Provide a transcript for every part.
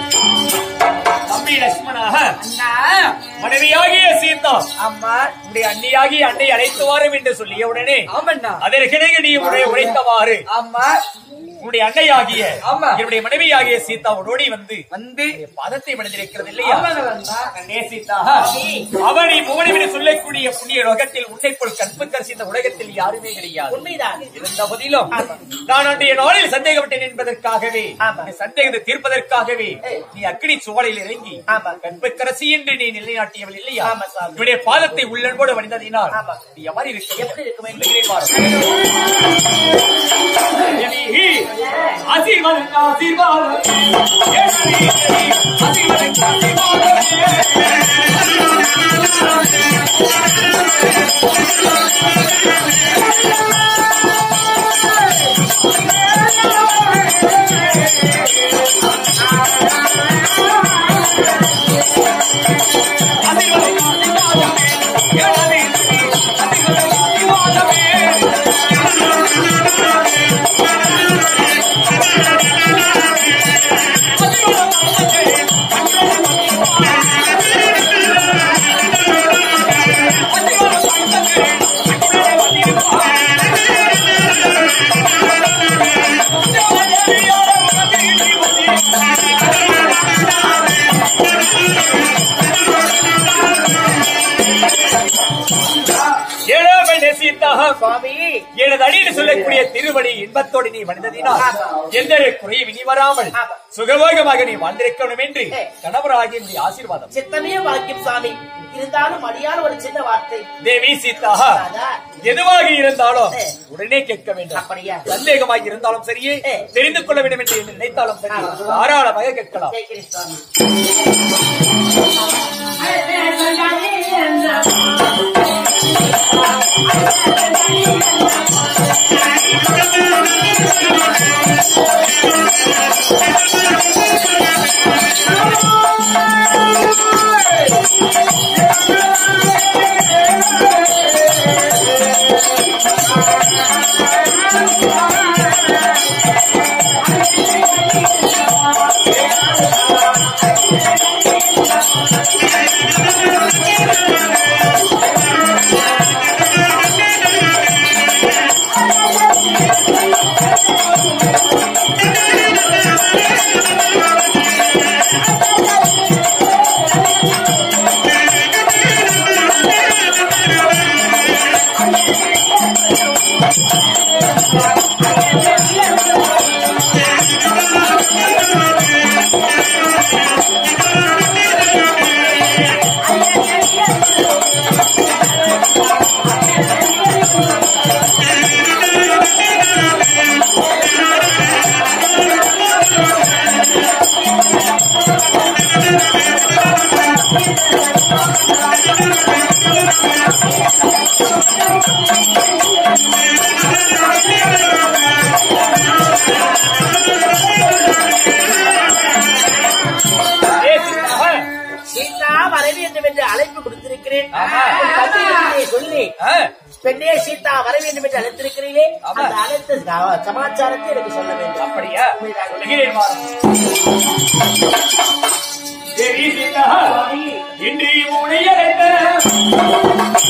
தம்பி லட்சுமணாக அண்ணா மனைவியாகிய சீதா அம்மா உடைய அண்ணியாகி அன்னை அழைத்து வாரும் என்று சொல்லிய உடனே ஆமண்ணா அதற்கிடையே நீ உடைய உழைத்தவாறு அம்மா உன்னுடைய அன்னையாகிய ஆமா. என்னுடைய மனைவியாகிய சீதா உன்னோடி வந்து வந்து உன்னுடைய பாதத்தை விழுந்திருக்கிறது இல்லையா ஆமாங்க அண்ணா. கண்ணே சீதா அவனை மூவனிவிட சொல்லக்கூடிய புண்ணிய லோகத்தில் உன்னை போல் கற்பு கரிசித்த உலகத்தில் யாருமே கிடையாது உண்மைதான் இருந்த போதிலும் நான் அன்றைய நாளில் சந்தேகப்பட்டேன் என்பதற்காகவே ஆமா. இந்த சந்தேகத்தை தீர்ப்பதற்காகவே ஏய். நீ அக்கினி சுவலையில் இறங்கி ஆமா. கற்புக்கரசி என்று நீ நிலைநாட்டியவள் இல்லையா ஆமா, சாமி. உன்னுடைய பாதத்தை உள்ளன்போடு வணிந்ததினால் ஆமா. நீ எவ்வாறு இருக்க எப்படி இருக்க வேண்டும்? சொல்லுகிறேன் பாரு. ஆசீர்வாதம் ஆசீர்வாதம் ஆசீர்வாதம் ஆசீர்வாதம் ஏழாமை நேசித்தாக சுவாமி எனது அடியில் சொல்லக்கூடிய திருவடி இன்பத்தோடு நீ வந்ததினால் எந்த குறையும் இனி வராமல் ஆமா. சுகபோகமாக நீ வாழ்ந்திருக்கணும் என்று ஏ. கணவராகிய என்னுடைய ஆசீர்வாதம் சித்தமே வாக்கியம் சாமி இருந்தாலும் அடியான ஒரு சின்ன வார்த்தை தேவி சீதா அதான். எதுவாக இருந்தாலும் ஏ. உடனே கேட்க வேண்டும் அப்படியா சந்தேகமாக இருந்தாலும் சரியே ஏ. தெரிந்து கொள்ள வேண்டும் என்று என்ன நினைத்தாலும் சரி ஆமா. தாராளமாக கேட்கலாம் கேட்கிறேன் சுவாமி ஏ சீதா, சீதா வர வேண்டும் என்று அழைப்பு கொடுத்திருக்கிறேன் ஆமா. உன் தந்தையிடத்திலே சொல்லி ஆ, பெண்ணே சீதா வர வேண்டும் என்று அழைத்திருக்கிறீர்களே ஆமா. அந்த அழைத்த ச- சமாச்சாரத்தை எனக்கு சொல்ல வேண்டும் அப்படியா சொல்லுகிறேன் வாரும். தேவி சீதா, இன்று உன்னை அழைத்த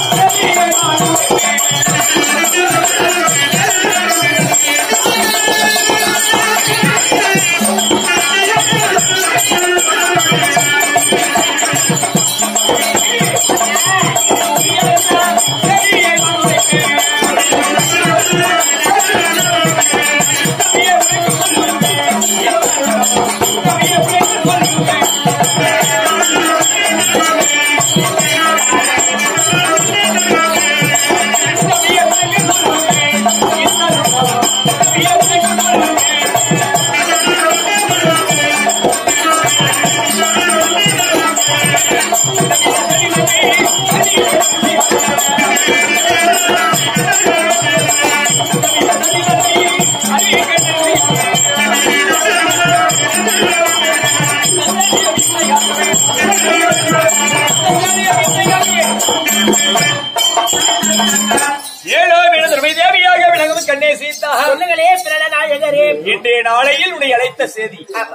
ஏழோ விழுந்தருமை தேவியாக விளங்கும் கண்ணே சீதா சொல்லுங்களே பிரணநாயகரே இன்றைய நாளையில் உன்னை அழைத்த செய்தி ஆமா.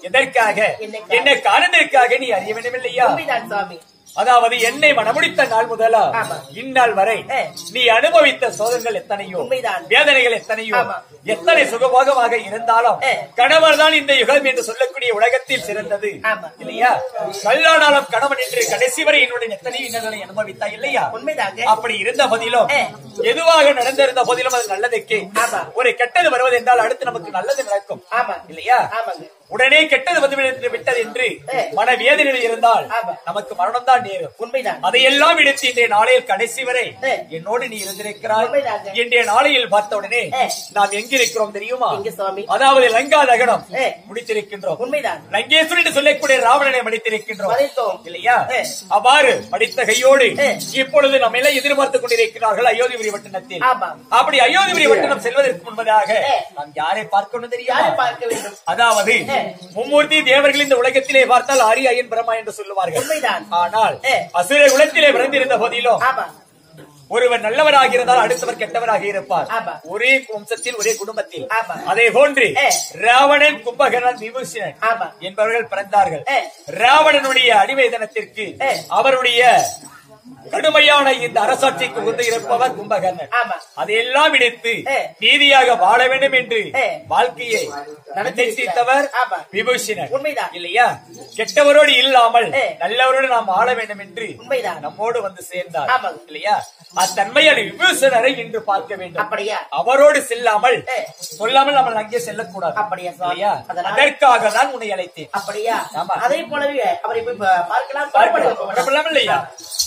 எதற்காக என்னைக்காக? என்ன காரணத்திற்காக நீ அறிய வேண்டும் இல்லையா உண்மைதான் சுவாமி அதாவது என்னை மனமுடித்த நாள் முதலா ஆமா. இந்நாள் வரை ஏ. நீ அனுபவித்த சோதனைகள் எத்தனையோ உண்மைதான். வேதனைகள் எத்தனையோ ஆமா. எத்தனை சுகபோகமாக இருந்தாலும் ஏ. கணவர் தான் இந்த யுகம் என்று சொல்லக்கூடிய உலகத்தில் சிறந்தது ஆமா. இல்லையா கல்லானாலும் கணவன் என்று கடைசி வரை என்னுடைய எத்தனை இன்னல்களை அனுபவித்தா இல்லையா உண்மைதாங்க அப்படி இருந்த போதிலும் ஏ. எதுவாக நடந்திருந்த போதிலும் அது நல்லதுக்கு ஆமா. ஒரு கெட்டது வருவது என்றால் அடுத்து நமக்கு நல்லது நடக்கும் ஆமா இல்லையா ஆமாங்க உடனே கெட்டது வந்து விட்டு- விட்டது என்று ஏ. மனவேதனையில் இருந்தால் ஆமா. நமக்கு மரணம் தான் நேரும் உண்மைதான் அதையெல்லாம் விடுத்து இன்றைய நாளையில் கடைசி வரை ஏ. என்னோடு நீ இருந்திருக்கிறாய் உண்மைதாங்க. இன்றைய நாளையில் பார்த்த உடனே ஏ. நாம் எங்கிருக்கிறோம் தெரியுமா எங்க சுவாமி? அதாவது லங்கா தகனம் ஏ. முடித்திருக்கின்றோம் உண்மைதான் லங்கேஸ்வரன் என்று சொல்லக்கூடிய ராவணனை மடித்திருக்கின்றோம் மறைத்தோம் இல்லையா ஏ. அவ்வாறு படித்த கையோடு ஏ. இப்பொழுது நம்ம எல்லாம் எதிர்பார்த்துக் கொண்டிருக்கிறார்கள் அயோத்திபுரி வட்டணத்தில் ஆமா. அப்படி அயோத்திபுரி வட்டணம் செல்வதற்கு முன்பதாக ஏ. நாம் யாரை பார்க்கணும் தெரியுமா யாரை பார்க்க வேண்டும் அதாவது ஏ. மும்மூர்த்தி தேவர்கள் இந்த உலகத்திலே பார்த்தால் ஆரி ஐயன் பிரம்மா என்று சொல்லுவார்கள் உண்மைதான் ஆனால் ஏ. அசுர குலத்திலே பிறந்திருந்த போதிலும் ஆமா ஒருவர் நல்லவராக இருந்தால் அடுத்தவர் கெட்டவராக இருப்பார் ஆமா. ஒரே வம்சத்தில் ஒரே குடும்பத்தில் ஆமா. அதே போன்று ஏ. ராவணன் கும்பகர்ணன் விபூஷணன் ஆமா. என்பவர்கள் பிறந்தார்கள் ஏ. ராவணனுடைய அடிமைதனத்திற்கு ஏ. அவருடைய கடுமையான இந்த அரசாட்சிக்கு உந்து இருப்பவர் கும்பகர்ணன் ஆமா. அதையெல்லாம் விடுத்து ஏ. நீதியாக வாழ வேண்டும் என்று ஏ. வாழ்க்கையை நிச்சயித்தவர் ஆமா. விபூஷணன் உண்மைதான். இல்லையா கெட்டவரோடு இல்லாமல் ஏ. நல்லவரோடு நாம் ஆள வேண்டும் என்று உண்மைதான். நம்மோடு வந்து சேர்ந்தார் ஆமா. இல்லையா அத்தன்மையான விபூஷணரை இன்று பார்க்க வேண்டும் அப்படியா அவரோடு செல்லாமல் ஏ. சொல்லாமல் நம்ம அங்கே செல்லக்கூடாது அப்படியா சுவாமி? இல்லையா அதனால- அதற்காக தான் உன்னை அழைத்தேன் அப்படியா ஆமா. அதே போலவே அவரை போய் பா- பார்க்கலாம் பார்க்கலாம். புறப்படலாம் இல்லையா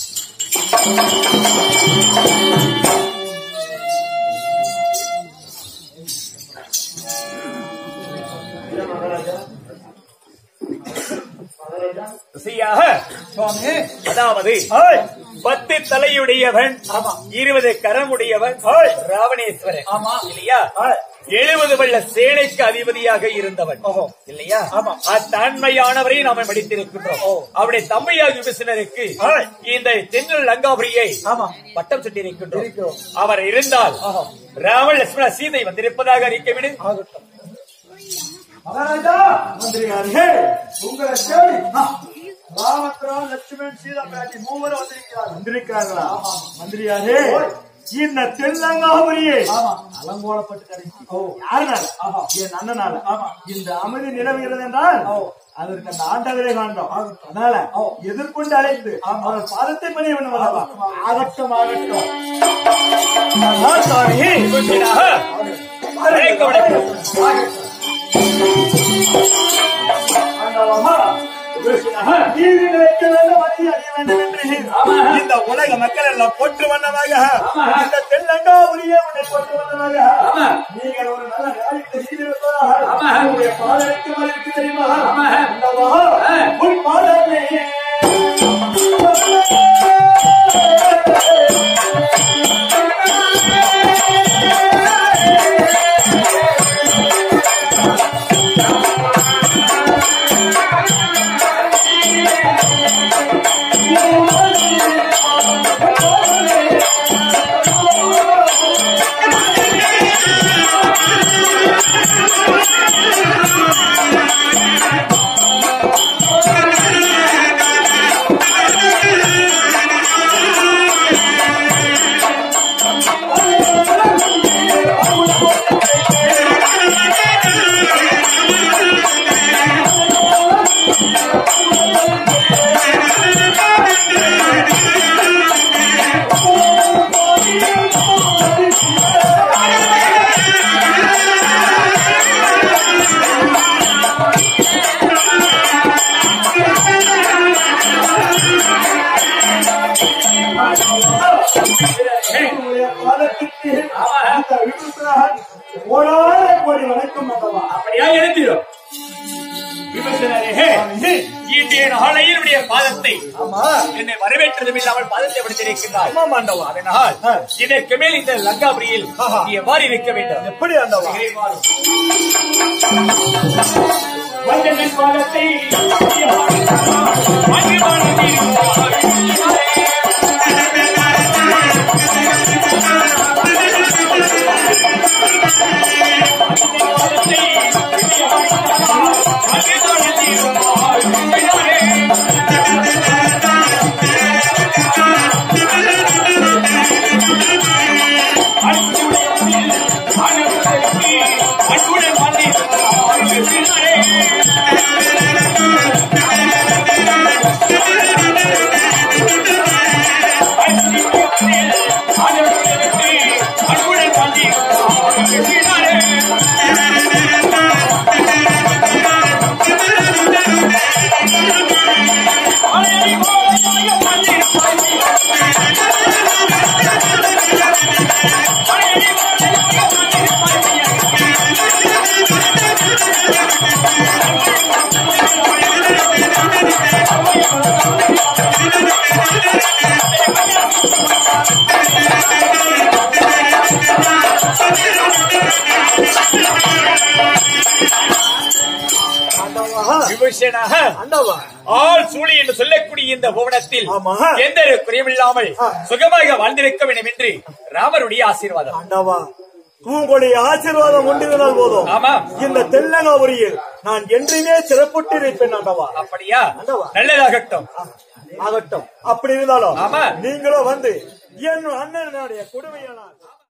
ருசியாக சுவாமி அதாவது பத்து தலையுடையவன் இருபது கரமுடையவன் ராவணேஸ்வரன் ஆமா. இல்லையா எழுபது வல்ல சேனைக்கு அதிபதியாக இருந்தவன் இல்லையா ஆமா. அத்தன்மையானவரை நாம படித்திருக்கின்றோம் அவருடைய தம்பியாக விபீஷணருக்கு இந்த தென்னல் லங்காபுரியை ஆமா. பட்டம் சுட்டிருக்கின்றோம் இருக்கிறோம். அவர் இருந்தால் ராவண லட்சுமண சீதை வந்திருப்பதாக அறிக்கவிடு ஆகட்டும் மகாராஜா மந்திரியாரே உங்களை தேடி ராமபுரம் லட்சுமணன் சீதா பிராட்டி மூவரும் வந்திருக்கிறார் வந்திருக்கிறார்களா மந்திரியாரே இந்த தெல்லங்காபுரியே அலங்கோலப்பட்டு கிடைக்கும் யாருனால என் அண்ணனால இந்த அமைதி நிலவுகிறது என்றால் அதற்கு அந்த ஆண்டவரே காண்டம் அதனால எதிர்கொண்டு அழைத்து அவர் பாதத்தை பணிய வேண்டும் அல்லவா ஆகட்டும் ஆகட்டும் அதான் சாமி. விபீஷணாக, அழைக்க வணக்கம். ஆண்டவமா, நீதி நிலைக்க வேண்டும், மதி அடைய வேண்டும் என்று இந்த உலக மக்கள் எல்லாம் போற்று வண்ணமாக இந்த தெல்லங்காபுரியே உன்னை போற்று வண்ணமாக நீங்கள் ஒரு நல்ல காரியத்தை செய்திருப்பதாக உங்களுடைய பாதனைக்கு மதிப்பு தெரியுமா ஆண்டவா, உன் பாதமே உங்களுடைய பாதத்திற்கு இந்த விபூஷணன் கோடான கோடி வணக்கம் அல்லவா அப்படியா எழுந்திரும் விபீஷணரே, இன்றைய நாளையில் உடைய பாதத்தை ஆமா என்னை வரவேற்றதும் இல்லாமல் பாதத்தை படுத்திருக்கின்றார் ஆமா மாண்டவா அதனால் இதற்கு மேல் இந்த லங்காபுரியில் நீ எவ்வாறு இருக்க வேண்டும் எப்படி ஆண்டவா வந்தனின் பாதத்தை வாங்கி வாழ்ந்து இருக்கிறார். மன்னனாக அண்டவா ஆள் சூழி என்று சொல்லக்கூடிய இந்த புவனத்தில் ஆமா. எந்த ஒரு குறைவில்லாமல் ஆ. சுகமாக வாழ்ந்திருக்க வேண்டும் என்று ராமருடைய ஆசீர்வாதம் ஆண்டவா உங்களுடைய ஆசீர்வாதம் உண்டினால் போதும் ஆமா இந்த தெல்லங்காபுரியில் நான் என்றுமே சிறப்புட்டு இருப்பேன் ஆண்டவா அப்படியா ஆண்டவா. நல்லதாகட்டும் ஆகட்டும் அப்படி இருந்தாலும் ஆமா. நீங்களும் வந்து என் அண்ணனுடைய கொடுமையானால்